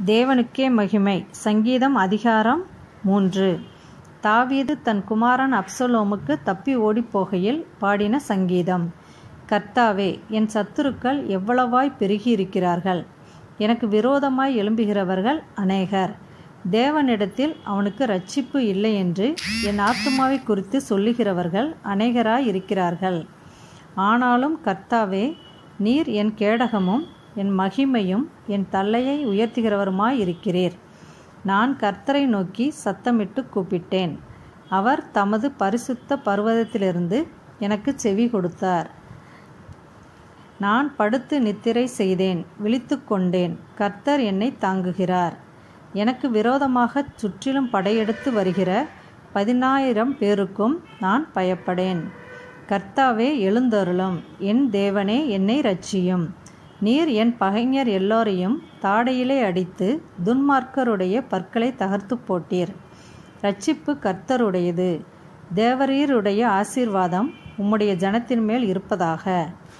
தேவனுக்கே மகிமை சங்கீதம் அதிகாரம் மூன்று தாவீது தன் குமாரன் அப்சலோமுக்கு தப்பி ஓடிப்போகையில் பாடின சங்கீதம் கர்த்தாவே என் சத்துருக்கள் எவ்வளவாய் பெருகியிருக்கிறார்கள் எனக்கு விரோதமாய் எழும்புகிறவர்கள் அநேகர் தேவனிடத்தில் அவனுக்கு ரட்சிப்பு இல்லை என்று என் ஆத்துமாவை குறித்து சொல்லுகிறவர்கள் அநேகராய் இருக்கிறார்கள் ஆனாலும் கர்த்தாவே நீர் என் கேடகமும் என் மகிமையும் என் தல்லையை உயர்த்துகிறவருமாய் இருக்கிறீர் நான் கர்த்தரை நோக்கி சத்தமிட்டு கூப்பிட்டேன் அவர் தமது பரிசுத்த பர்வதத்திலிருந்து எனக்கு செவி கொடுத்தார் நான் படுத்து நித்திரை செய்தேன் விழித்து கொண்டேன் கர்த்தர் என்னை தாங்குகிறார் எனக்கு விரோதமாக சுற்றிலும் படையெடுத்து வருகிற பதினாயிரம் பேருக்கும் நான் பயப்படேன் கர்த்தாவே எழுந்தருளும் என் தேவனே என்னை ரட்சியும் நீர் என் பகைஞர் எல்லோரையும் தாடையிலே அடித்து துன்மார்க்கருடைய பற்களை தகர்த்து போட்டீர் ரட்சிப்பு கர்த்தருடையது தேவரீருடைய ஆசீர்வாதம் உம்முடைய ஜனத்தின் மேல் இருப்பதாக